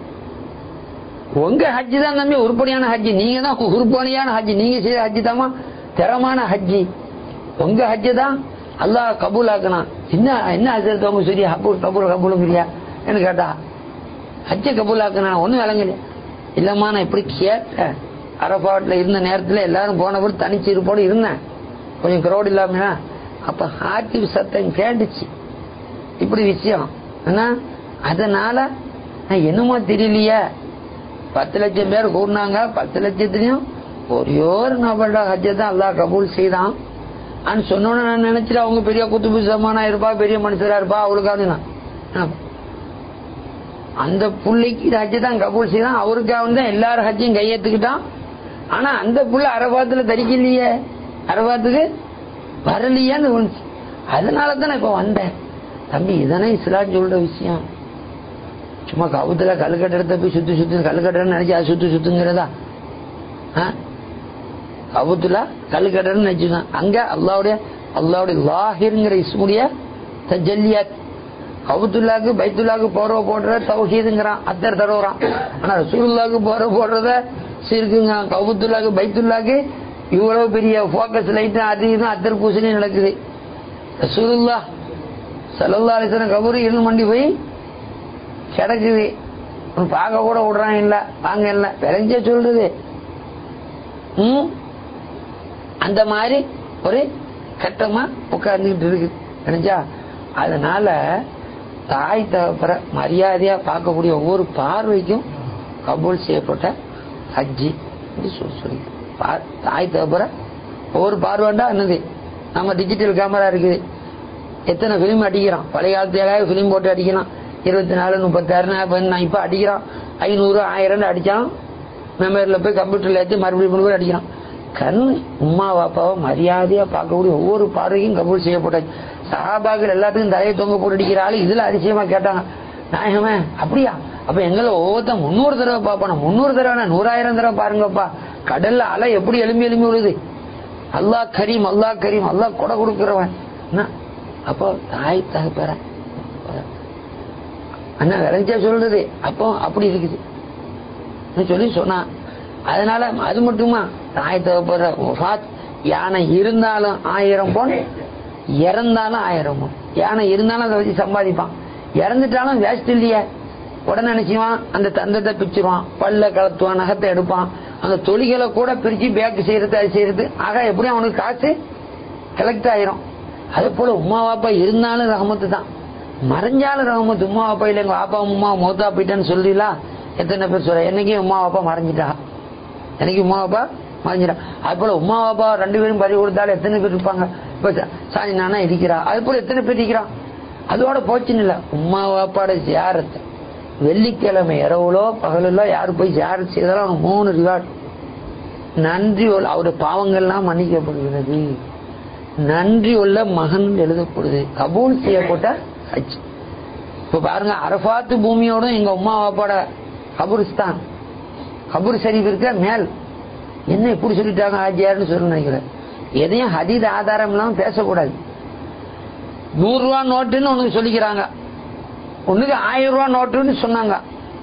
உங்க ஹஜ்ஜி தான் தம்பி உருப்படியான ஹஜ்ஜி நீங்க தான் உருப்படியான ஹஜ்ஜி நீங்க செய்த ஹஜ்ஜி தாமா திறமான ஹஜ்ஜி உங்க ஹஜ்ஜி தான் அல்லாஹ் கபூல் ஆக்கணும் என்ன என்ன ஹஜரத் உங்க சரி கபூல் கபூல் கபூலுங்கிறியா என்று கேட்டா ஹஜ்ஜ கபூல் ஆக்கணும் ஒண்ணும் விளங்கல இல்லம்மா நான் இப்படி கேட்டேன் அரபாட்ல இருந்த நேரத்துல எல்லாரும் போனபோது தனிச்சு இருப்போடு இருந்தேன் கொஞ்சம் கிரௌட் இல்லாம அப்ப ஹார்ட்டி சத்தம் கேட்டுச்சு இப்படி விஷயம் ஆனா அதனால நான் என்னமோ தெரியலையே பத்து லட்சம் பேர் கூடினாங்க பத்து லட்சத்துலயும் ஒரே ஒரு நபரோட ஹஜ்ஜை தான் அல்லாஹ் கபூல் செய்தான் அப்படின்னு சொன்னோன்னு நான் நினைச்சிட்டு அவங்க பெரிய குத்துபு சமானா இருப்பா பெரிய மனுஷரா இருப்பா அவளுக்காக நான் என்ன? அந்த புள்ளைக்கு இது ஹஜ்ஜு தான் கபூல் செய்தான் அவருக்காக தான் எல்லாரும் ஹஜ்ஜையும் கையெத்துக்கிட்டான் ஆனா அந்த புள்ள அரபாத்துல தரிக்கலையே அரபாத்துக்கு வரலையான்னு தோணுச்சு அதனால தான் நான் இப்ப வந்தேன் தம்பி இதானே இஸ்லாம் சொல்ற விஷயம் சும்மா கவுத்துல கல்கட்ட எடுத்த போய் சுத்தி சுத்தி கல்கட்டன்னு நினைச்சு அது சுத்து சுத்துங்கிறதா ஆ? கவுத்துல கல்கட்டன்னு நினைச்சுதான் அங்க அல்லாவுடைய அல்லாவுடைய லாஹிர்ங்கிற இஸ்முடைய தஜல்லியாத் கவுத்துல்லாக்கு பைத்துல்லாக்கு போறவ போடுற தௌஹீதுங்கிறான் அத்தர் தடவுறான் ஆனா ரசூலுல்லாக்கு போற போடுறத சிறுக்குங்க கவுத்துல்லாக்கு பைத்துல்லாக்கு இவ்வளவு பெரிய போக்கஸ் லைட் அது இதுவும் அத்தர் பூசணி நடக்குது ரசூலுல்லா சல்லல்லா அலிஸ்வரம் கபூர் இருந்து மண்டி போய் கிடக்குது உன் பார்க்க கூட விடுறான் இல்ல வாங்க இல்ல விளைஞ்ச சொல்றது ம் அந்த மாதிரி ஒரு கட்டமா உட்கார்ந்துகிட்டு இருக்கு நினைச்சா அதனால தாய் தகப்பற மரியாதையா பார்க்கக்கூடிய ஒவ்வொரு பார்வைக்கும் கபூல் செய்யப்பட்ட ஹஜ்ஜி என்று சொல்லி சொல்லி பா- தாய் தகப்பற ஒவ்வொரு பார்வைண்டா என்னது நம்ம டிஜிட்டல் கேமரா இருக்குது எத்தனை பிலிம் அடிக்கிறான் பழைய காலத்துல பிலிம் போட்டு அடிக்கிறான் இருபத்தி நாலு முப்பத்தாறு நான் இப்ப அடிக்கிறான் ஐநூறு ஆயிரம் அடிச்சான் மெமரியில போய் கம்ப்யூட்டர்ல ஏற்றி மறுபடியும் கொண்டு போய் அடிக்கிறான் கண் உமா பாப்பாவை மரியாதையா பார்க்கக்கூடிய ஒவ்வொரு பார்வையும் கபூல் செய்யப்பட்டாச்சு சஹாபாக்கள் எல்லாத்துக்கும் தலையை தொங்க போட்டு அடிக்கிற ஆளு இதுல அதிசயமா கேட்டாங்க நாயகமே அப்படியா அப்ப எங்களை ஒவ்வொருத்தன் முன்னூறு தடவை பாப்பான முன்னூறு தடவை நூறாயிரம் தடவை பாருங்கப்பா கடல்ல அலை எப்படி எலும்பி எலும்பி விழுது அல்லாஹ் கரீம் அல்லாஹ் கரீம் அல்லாஹ் கொடை கொடுக்கிறவன் என்ன? அப்போ தாய் தகப்பற அண்ணா விளைஞ்சா சொல்றது அப்போ அப்படி இருக்குது ன்னு சொல்லி சொன்னான் அதனால அது மட்டுமா தாய் தகப்பற வஃபாத் யானை இருந்தாலும் ஆயிரம் பொன் இறந்தாலும் ஆயிரம் பொன் யானை இருந்தாலும் அதை வச்சு சம்பாதிப்பான் இறந்துட்டாலும் வேஸ்ட் இல்லையே உடனே நினைச்சுவான் அந்த தந்தத்தை பிச்சிருவான் பல்ல கலத்துவான் நகத்தை எடுப்பான் அந்த தொழிகளை கூட பிரிச்சு பேக்கு செய்யறது அது செய்யறது ஆக எப்படியும் அவனுக்கு காசு கலெக்ட் ஆயிரும் அதே போல உமா வாப்பா இருந்தாலும் ரஹமத்து தான் மறைஞ்சாலும் ரஹமத்து உமா வாப்பா இல்ல எங்க வாப்பா உமா மௌத்தா போயிட்டான்னு சொல்றீங்களா எத்தனை பேர் சொல்ற என்னைக்கும் உமா வாப்பா மறைஞ்சிட்டா எனக்கு உமா வாப்பா மறைஞ்சிட்டா அது போல உமா வாப்பா ரெண்டு பேரும் பறி கொடுத்தாலும் எத்தனை பேர் இருப்பாங்க இப்ப சா- சாஞ்சி நானா இருக்கிறா அது போல எத்தனை பேர் இருக்கிறான் அதோட போச்சுன்னு இல்ல உமா வாப்பாட ஜியாரத்து வெள்ளிக்கிழமை இரவுலோ பகலுலோ யாரு போய் ஜியாரத் செய்தாலும் அவனுக்கு மூணு ரிவார்டு நன்றி உள்ள அவருடைய பாவங்கள்லாம் மன்னிக்கப்படுகிறது நன்றி உள்ள மகன் எழுதப்படுது கபூல் செய்யப்பட்ட ஹஜ் இப்ப பாருங்க அரபாத்து பூமியோட எங்க உமா வாப்பாட கபூரிஸ்தான் கபூர் ஷரீஃப் இருக்க மேல் என்ன இப்படி சொல்லிட்டாங்க ஆஜியார்னு சொல்ல நினைக்கிறேன் எதையும் ஹதீத் ஆதாரம் இல்லாம பேசக்கூடாது நூறு ரூபா நோட்டுன்னு உனக்கு சொல்லிக்கிறாங்க ஒண்ணுக்கு ஆயிரம் ரூபா நோட்டுன்னு சொன்னாங்க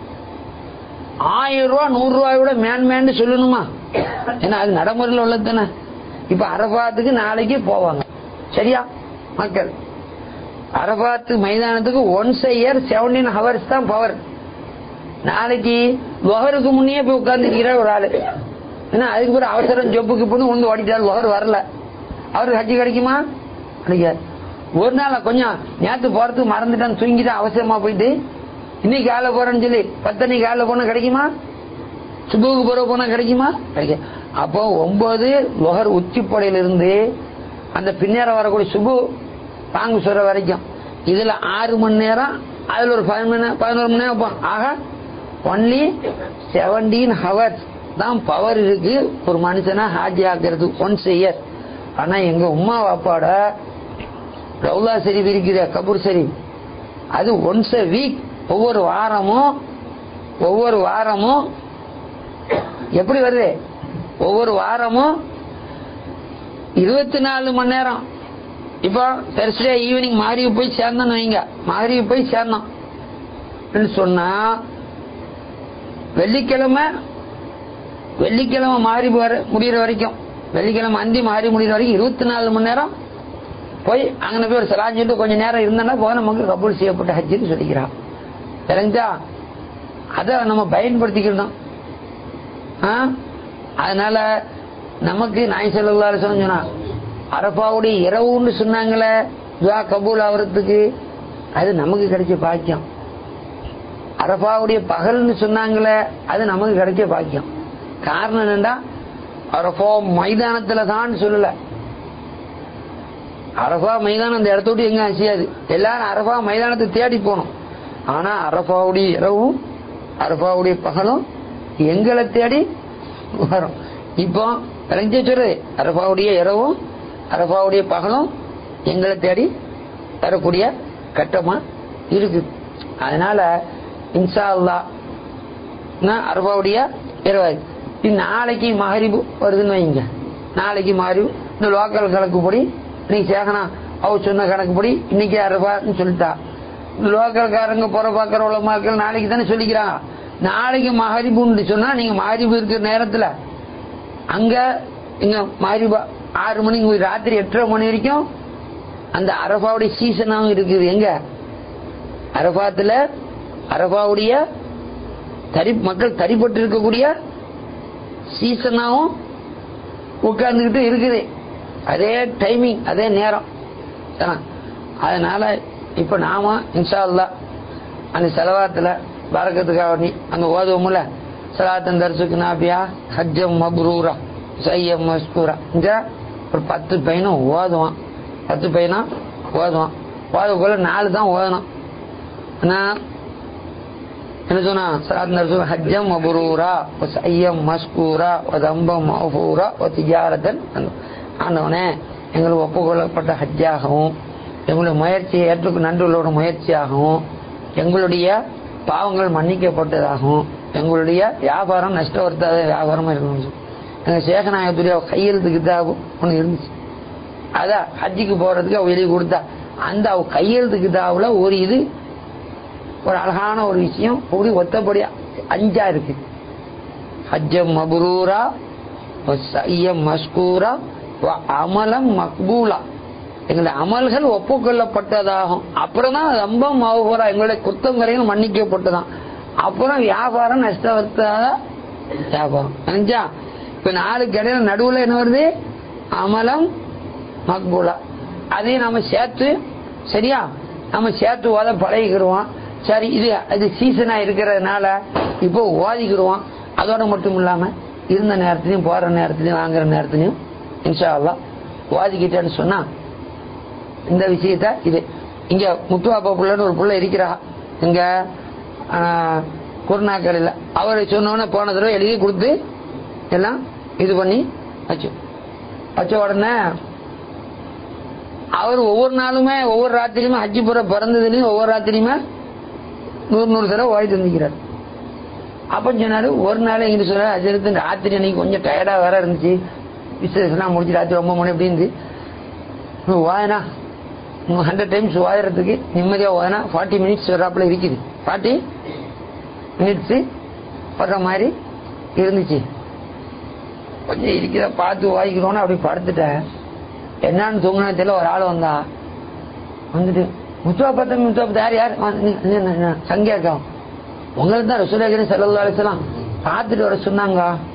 ஆயிரம் ரூபா நூறு ரூபாய் விட மேன் மேன்னு சொல்லணுமா ஏன்னா அது நடைமுறையில் உள்ளது தானே இப்ப அரபாத்துக்கு நாளைக்கு போவாங்க சரியா மக்கள் அரபாத்து மைதானத்துக்கு ஒன்ஸ் இயர் செவன்டீன் ஹவர்ஸ் தான் பவர் நாளைக்கு லொஹருக்கு முன்னே போய் உட்கார்ந்து ஒரு ஆளு ஏன்னா அதுக்கு பிறகு அவசரம் ஜொப்புக்கு போட்டு உண்டு ஓடிட்டாரு லொஹர் வரல அவருக்கு ஹஜ்ஜி கிடைக்குமா கிடைக்காது ஒரு நாள் கொஞ்சம் நேத்து போறதுக்கு மறந்துட்டான் தூங்கிட்டு அவசரமா போயிட்டு இன்னைக்கு காலைல போறேன்னு சொல்லி பத்தனைக்கு காலைல போனா கிடைக்குமா சுபுக்கு போற போனா கிடைக்குமா கிடைக்கும் அப்போ ஒன்பது லொஹர் உச்சிப்படையில இருந்து அந்த பின்னேரம் வரக்கூடிய சுபு பாங்கு சொல்ற வரைக்கும் இதுல ஆறு மணி நேரம் அதுல ஒரு பதினொரு மணி நேரம் பதினோரு மணி நேரம் வைப்போம். ஆக ஒன்லி செவன்டீன் ஹவர்ஸ் தான் பவர் இருக்கு ஒரு மனுஷனா ஹாஜி ஆக்குறது ஒன்ஸ் இயர் ஆனா எங்க உமா வாப்பாட ரவுலா ஷெரீப் இருக்கிற கபூர் ஷெரீப் அது ஒன்ஸ் a வீக் ஒவ்வொரு வாரமும் ஒவ்வொரு வாரமும் எப்படி வருது ஒவ்வொரு வாரமும் இருபத்தி நாலு மணி நேரம் இப்போ தெர்ஸ்டே ஈவினிங் மாறி போய் சேர்ந்தோம் வைங்க மாறி போய் சேர்ந்தோம் அப்படின்னு சொன்னா வெள்ளிக்கிழமை வெள்ளிக்கிழமை மாறி வர முடிகிற வரைக்கும் வெள்ளிக்கிழமை அந்தி மாறி முடிகிற வரைக்கும் இருபத்தி நாலு மணி நேரம் போய் அங்கே போய் ஒரு சலான் சொல்லிட்டு கொஞ்ச நேரம் இருந்தோம்னா போக நமக்கு கபூல் செய்யப்பட்ட ஹஜ்ஜின்னு சொல்லிக்கிறான் தெரிஞ்சா அதை நம்ம பயன்படுத்திக்கணும் ஆ? அதனால நமக்கு நாய் செல்லா சொன்னா அரபாவுடைய இரவுன்னு சொன்னாங்களே துவா கபூல் ஆகிறதுக்கு அது நமக்கு கிடைச்ச பாக்கியம் அரபாவுடைய பகல்னு சொன்னாங்களே அது நமக்கு கிடைச்ச பாக்கியம் காரணம் என்னண்டா அரபா மைதானத்துல தான் சொல்லல அரபா மைதானம் அந்த இடத்த விட்டு எங்க அசையாது எல்லாரும் அரபா மைதானத்தை தேடி போகணும் ஆனா அரபாவுடைய இரவும் அரபாவுடைய பகலும் எங்களை தேடி வரும் இப்போ விளைஞ்ச சொல்றது அரபாவுடைய இரவும் அரபாவுடைய பகலும் எங்களை தேடி வரக்கூடிய கட்டமா இருக்குது அதனால இன்சா அல்லா அரபாவுடைய இரவு இது நாளைக்கு மகரிபு வருதுன்னு வைங்க நாளைக்கு மகரிபு இந்த லோக்கல் கணக்குப்படி இன்னைக்கு சேகனா அவ சொன்ன கணக்குப்படி இன்னைக்கு அரபான்னு சொல்லிட்டா லோக்கல்காரங்க புற பார்க்கிற உலமாக்கள் நாளைக்கு தானே சொல்லிக்கிறாங்க நாளைக்கு மகரிபுன்னு சொன்னா நீங்க மகரிபு இருக்கிற நேரத்துல அங்க இங்க மகரிபு ஆறு மணிக்கு ராத்திரி எட்டரை மணி வரைக்கும் அந்த அரபாவுடைய சீசனாகவும் இருக்குது எங்க அரபாத்துல அரபாவுடைய தறி மக்கள் தறிப்பட்டு இருக்கக்கூடிய சீசனாகவும் உட்கார்ந்துக்கிட்டு இருக்குது அதே டைமிங் அதே நேரம் அதனால இப்ப நாம இன்ஷா அல்லா அந்த செலவாத்துல பறக்கிறதுக்காக வேண்டி அங்க ஓதுவோம்ல சலாத்தன் தரிசுக்கு நாபியா ஹஜ்ஜம் மப்ரூரா சையம் மஸ்கூரா இந்த ஒரு பத்து பையனும் ஓதுவான் பத்து பையனும் ஓதுவான் ஓதக்குள்ள நாலு தான் ஓதணும் என்ன சொன்னா சலாத்தன் தரிசு ஹஜ்ஜம் மப்ரூரா சையம் மஸ்கூரா தம்பம் மஃபூரா திஜாரத்தன் ஆண்டவனே எங்களுக்கு ஒப்புக்கொள்ளப்பட்ட ஹஜ்ஜாகவும் எங்களுடைய முயற்சியை ஏற்றுக்கு நன்றிகளோட முயற்சியாகவும் எங்களுடைய பாவங்கள் மன்னிக்கப்பட்டதாகவும் எங்களுடைய வியாபாரம் நஷ்டவர்த்தாத வியாபாரமா இருக்கணும் எங்க சேகநாயகத்துடைய கையெழுத்து கிதாபு ஒண்ணு இருந்துச்சு அதான் ஹஜ்ஜிக்கு போறதுக்கு அவ எழுதி கொடுத்தா அந்த அவ கையெழுத்து கிதாபுல ஒரு இது ஒரு அழகான ஒரு விஷயம் ஒரு ஒத்தப்படி அஞ்சா இருக்கு ஹஜ்ஜம் மபுரூரா சையம் மஸ்கூரா அமலம் மக்பூலா எங்களுடைய அமல்கள் ஒப்புக்கொள்ளப்பட்டதாகும் அப்புறம் தான் ரொம்ப மகபூரா எங்களுடைய குத்தங்கரையும் மன்னிக்கப்பட்டதான் அப்புறம் வியாபாரம் நஷ்டவர்த்தாத வியாபாரம் நினைச்சா இப்ப நாலு கடையில நடுவுல என்ன வருது அமலம் மக்பூலா அதையும் நாம சேர்த்து சரியா நம்ம சேர்த்து ஓத பழகிக்கிடுவோம் சரி இது அது சீசனா இருக்கிறதுனால இப்போ ஓதிக்கிடுவோம் அதோட மட்டும் இல்லாம இருந்த நேரத்திலையும் போற நேரத்திலையும் வாங்குற நேரத்திலையும் இன்ஷா அல்லா வாதிக்கிட்டேன்னு சொன்னா இந்த விஷயத்த இது இங்க முத்துவாப்பா புள்ளன்னு ஒரு புள்ள இருக்கிறா இங்க குருநாக்கரையில் அவரை சொன்னோன்னு போன தடவை எழுதி கொடுத்து எல்லாம் இது பண்ணி வச்சு வச்ச உடனே அவர் ஒவ்வொரு நாளுமே ஒவ்வொரு ராத்திரியுமே ஹஜ்ஜி புற பிறந்ததுலயும் ஒவ்வொரு ராத்திரியுமே நூறு நூறு தடவை ஓடிட்டு வந்துக்கிறார் அப்ப சொன்னாரு ஒரு நாள் எங்க சொல்ற அஜரத்து ராத்திரி அன்னைக்கு கொஞ்சம் டயர்டா வேற இருந்துச்சு விசேஷம்லாம் முடிச்சு ராத்திரி ரொம்ப மணி எப்படி இருந்து வாயனா ஹண்ட்ரட் டைம்ஸ் வாயறதுக்கு நிம்மதியா ஓதனா ஃபார்ட்டி மினிட்ஸ் வர்றாப்புல இருக்குது ஃபார்ட்டி மினிட்ஸ் வர்ற மாதிரி இருந்துச்சு கொஞ்சம் இருக்கிற பார்த்து வாய்க்கிறோன்னு அப்படி படுத்துட்டேன் என்னன்னு தூங்கினா தெரியல ஒரு ஆள் வந்தா வந்துட்டு முத்துவா பார்த்தா முத்துவா பார்த்தா யார் யார் சங்கியா இருக்கா உங்களுக்கு தான் ரசூலாகிரி செல்லா அலிசலாம் பார்த்துட்டு வர சொன்னாங்க